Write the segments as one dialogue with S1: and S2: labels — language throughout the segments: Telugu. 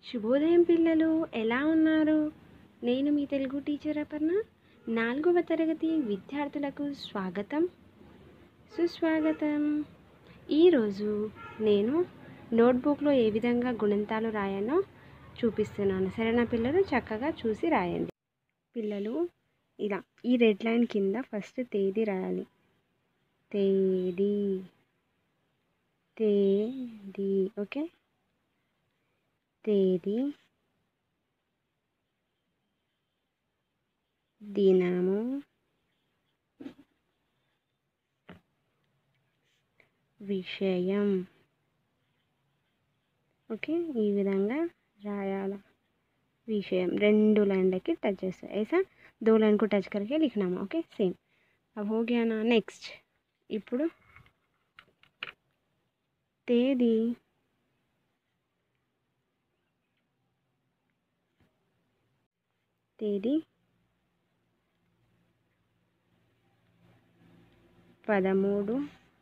S1: శుభోదయం పిల్లలు ఎలా ఉన్నారు నేను మీ తెలుగు టీచర్ అపర్ణ నాలుగవ తరగతి విద్యార్థులకు స్వాగతం సుస్వాగతం ఈరోజు నేను నోట్బుక్లో ఏ విధంగా గుణింతాలు రాయానో చూపిస్తున్నాను సరేనా పిల్లలు చక్కగా చూసి రాయండి పిల్లలు ఇలా ఈ రెడ్ లైన్ కింద ఫస్ట్ తేదీ రాయాలి తేదీ తేదీ ఓకే తేదీ దినము విషయం ఓకే ఈ విధంగా రాయాల विषय రెండు లైన్లకి టచ్ చేస్తాయి ऐसा दो लाइन को टच करके लिखना ओके सेम अब हो गया ना नेक्स्ट ఇప్పుడు తేదీ తేదీ పదమూడు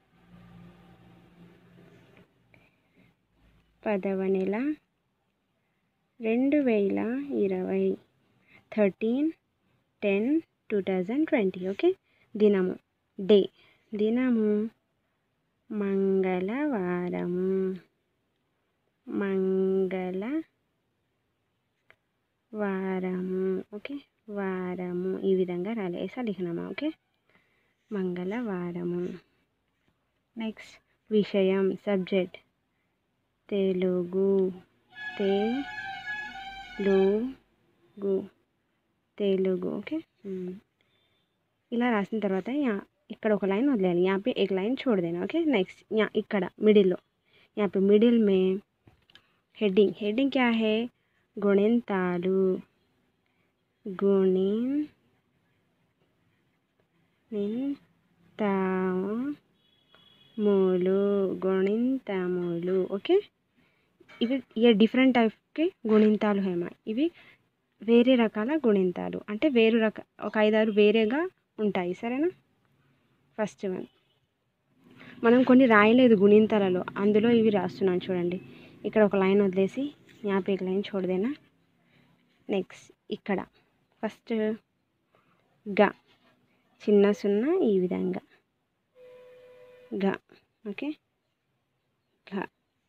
S1: పదవ నెల రెండు వేల ఇరవై thirteen ten two thousand twenty okay దినము డే దినము మంగళవారము మంగళ వారము ఓకే వారము ఈ విధంగా రాలే ऐसा लिखना ఓకే మంగళవారము నెక్స్ట్ విషయం సబ్జెక్ట్ తెలుగు తెలుగు తెలుగు ఓకే ఇలా రాసిన తర్వాత యా- ఇక్కడ ఒక లైన్ వదిలేయాలి यहाँ पे एक लाइन छोड़ देना ओके नेक्स्ट यहाँ ఇక్కడ మిడిల్లో यहाँ पे मिडिल में हेडिंग हेडिंग क्या है గుణింతాలు గుణిన్ నింతములు గుణింతములు ఓకే ఇవి ये డిఫరెంట్ టైప్కి గుణింతాలు హేమా ఇవి వేరే రకాల గుణింతాలు అంటే వేరు రక ఒక ఐదారు వేరేగా ఉంటాయి సరేనా ఫస్ట్ వన్ మనం కొన్ని రాయలేదు గుణింతాలలో అందులో ఇవి రాస్తున్నాను చూడండి ఇక్కడ ఒక లైన్ వదిలేసి यहाँ पे एक लाइन छोड़ देना నెక్స్ట్ ఇక్కడ ఫస్ట్ గ చిన్న సున్నా ఈ విధంగా గ ఓకే ఘ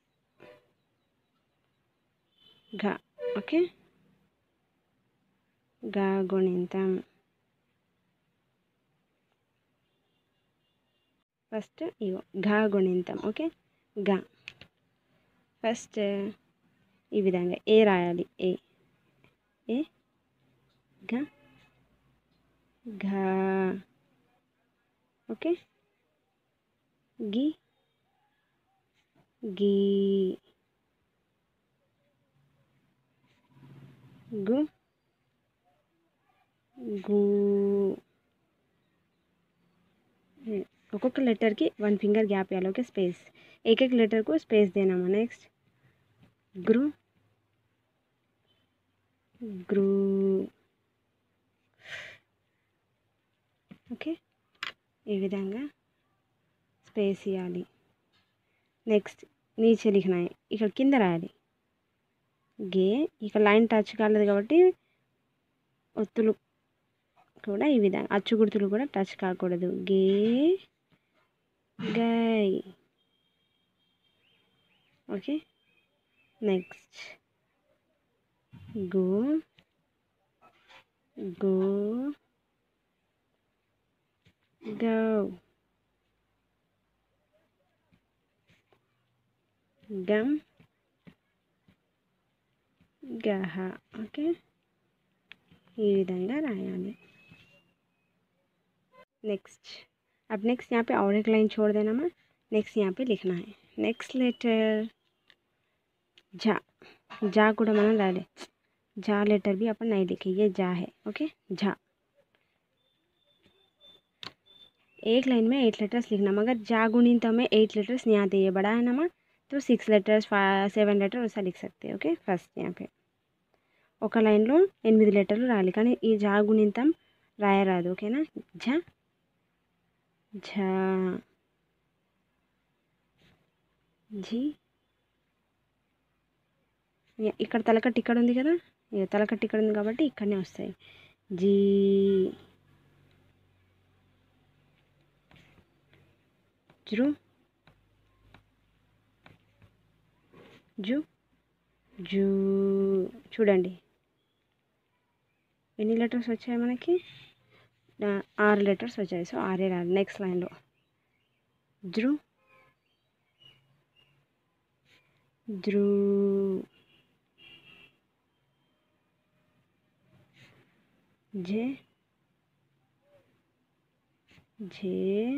S1: ఘ ఓకే గా గుణింతం ఫస్ట్ ఇగో ఘా గుణింతం ఓకే గా ఫస్ట్ ఈ విధంగా ఏ రాయాలి ఏ ఏ గ ఘ ఓకే గి గి గు గు ఒక్కొక్క లెటర్కి వన్ ఫింగర్ గ్యాప్ ఇవ్వాలి ఓకే స్పేస్ एक एक लेटर को स्पेस देना मैं नेक्स्ट ग्रू ग्रू ఓకే ఈ విధంగా స్పేస్ ఇవ్వాలి నెక్స్ట్ నీచే లిఖనా है ఇక్కడ కింద రాయాలి గే ఇక్కడ లైన్ టచ్ కాలేదు కాబట్టి ఒత్తులు కూడా ఈ విధంగా అచ్చు గుర్తులు కూడా టచ్ కాకూడదు గే గై ఓకే నెక్స్ట్ గో గో గో గమ్ గహ ఓకే ఈ విధంగా రాయాలి నెక్స్ట్ अब नेक्स्ट यहाँ पे और एक लाइन छोड़ देना मैं नेक्स्ट यहाँ पे लिखना है नेक्स्ट लेटर जा जा కూడా మనం రాయాలి जा लेटर भी अपन नहीं लिखे ये जा है ओके जा एक लाइन में एट लेटर्स लिखना मगर जा गुणित में एट लेटर्स नहीं आते ये बड़ा है ना माँ तो six letters five seven letter वैसा लिख सकते हैं ओके ఫస్ట్ यहाँ पे ఒక లైన్లో ఎనిమిది లెటర్లు రాయాలి కానీ ఈ జా గుణింతం రాయరాదు ఓకేనా ఝ ఝ झी ఇక ఇక్కడ తలకట్టు ఇక్కడ ఉంది కదా ఇక తలకట్టు ఇక్కడ ఉంది కాబట్టి ఇక్కడనే వస్తాయి జీ జృ జు జూ చూడండి ఎన్ని లెటర్స్ వచ్చాయి మనకి ఆ, ఆరు లెటర్స్ వచ్చాయి సో ఆరే రాదు నెక్స్ట్ లైన్లో జృ ధ్రు జే జే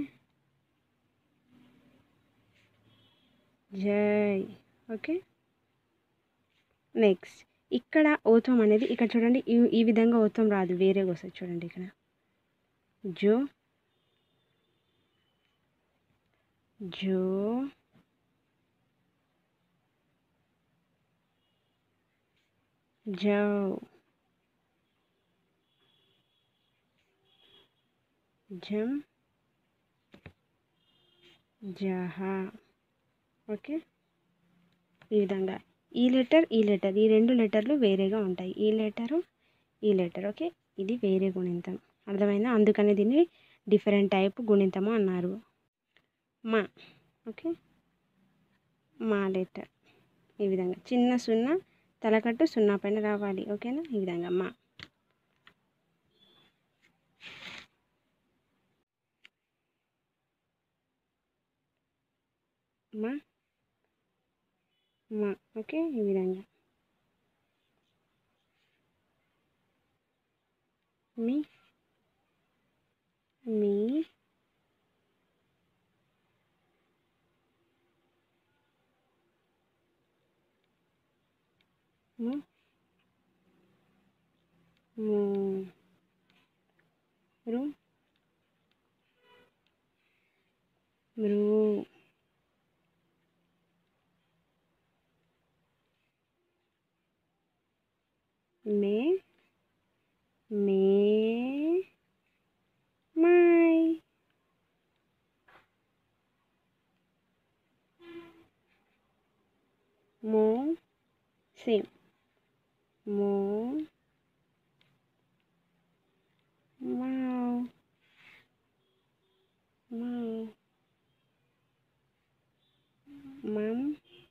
S1: జై ఓకే నెక్స్ట్ ఇక్కడ ఓత్వం అనేది ఇక్కడ చూడండి ఈ ఈ విధంగా ఓత్వం రాదు వేరేగా వస్తుంది చూడండి ఇక్కడ జో జో జో జం జహా ఓకే ఈ విధంగా ఈ లెటర్ ఈ లెటర్ ఈ రెండు లెటర్లు వేరేగా ఉంటాయి ఈ లెటరు ఈ లెటర్ ఓకే ఇది వేరే గుణింతం అర్థమైందా అందుకని దీన్ని డిఫరెంట్ టైప్ గుణింతము అన్నారు మా ఓకే మా లెటర్ ఈ విధంగా చిన్న సున్నా తలకట్టు సున్నా పైన రావాలి ఓకేనా ఈ విధంగా మా మా మా ఓకే ఈ విధంగా మీ మీ ము ము రు మృ మే మే మై మో సేమ్ మో మౌ మౌ మమ్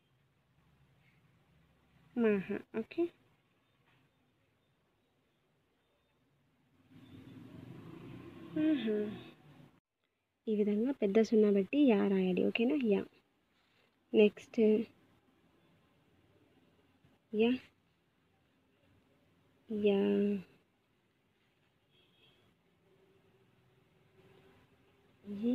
S1: మహ ఓకే ఆహా. ఈ విధంగా పెద్ద సున్నా బట్టి యా రాయాలి ఓకేనా యా నెక్స్ట్ యా యా ఈ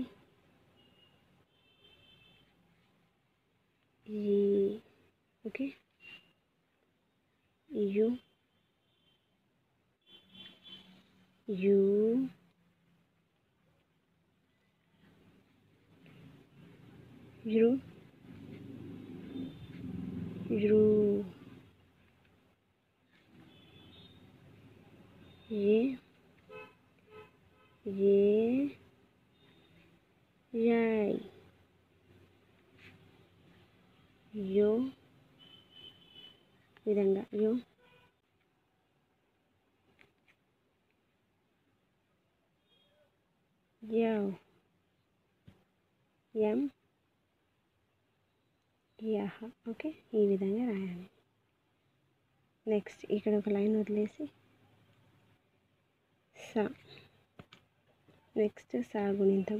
S1: ఈ ఓకే యు యు యు యు ఏ ఏ యై యో ఈ విధంగా యో యో ఎం యహ ఓకే ఈ విధంగా రాయాలి నెక్స్ట్ ఇక్కడ ఒక లైన్ వదిలేసి సా నెక్స్ట్ సా గుణింతం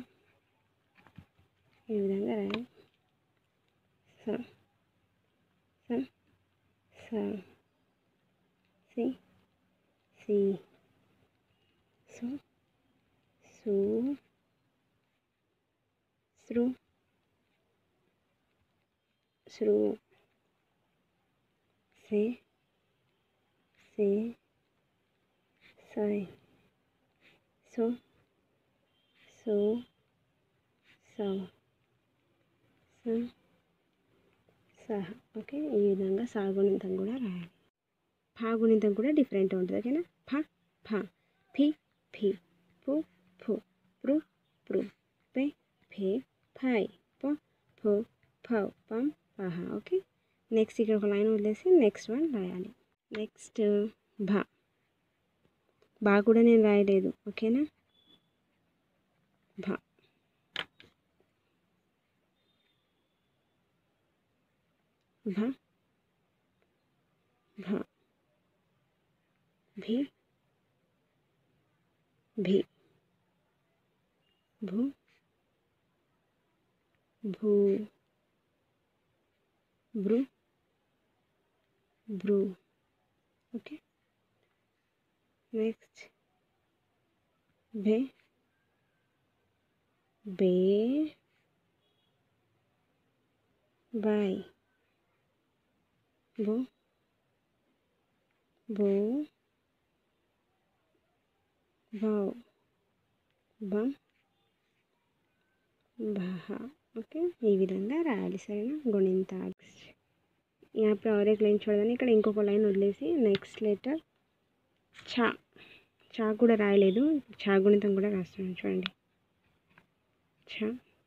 S1: ఈ విధంగా రాయాలి స స స సి సి సు సు సృ సృ సే సే సై సో సో సో స సహ ఓకే ఈ విధంగా సాగుణింతం కూడా రాయాలి ఫాగుణింతం కూడా డిఫరెంట్ ఉంటుంది ఓకేనా ఫ ఫ ఫి ఫి పు ఫు ప్రు ప్రు పే ఫే ఫై ప ఫు ఫౌ పం పహ ఓకే నెక్స్ట్ ఇక్కడ ఒక లైన్ వదిలేసి నెక్స్ట్ వన్ రాయాలి నెక్స్ట్ భా బా కూడా నేను రాయలేదు ఓకేనా భా భా భా भी भी भू भू ब्रू ब्रू ओके नेक्स्ट बे बे बाय बो बो వావ్ బం బహ ఓకే ఈ విధంగా రాయాలి సరేనా గుణింతాలు यहाँ पे और एक లైన్ చూడదని ఇక్కడ ఇంకొక లైన్ వదిలేసి నెక్స్ట్ లెటర్ చా చా కూడా రాయలేదు చా గుణితం కూడా రాస్తున్నాను చూడండి చా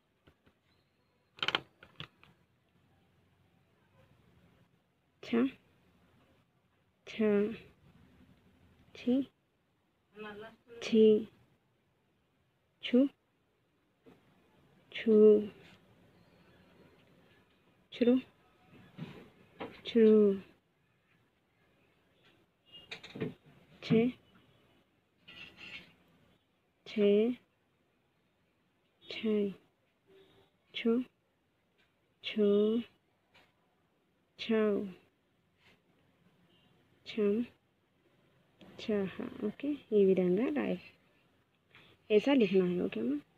S1: చా చా ఛీ ఛీ ఛు ఛు చురు చురు ఛే ఛే ఛై ఛు ఛు ఛౌ ఛం चाह ओके ये विधंगा राय ऐसा लिखना है ओके मैम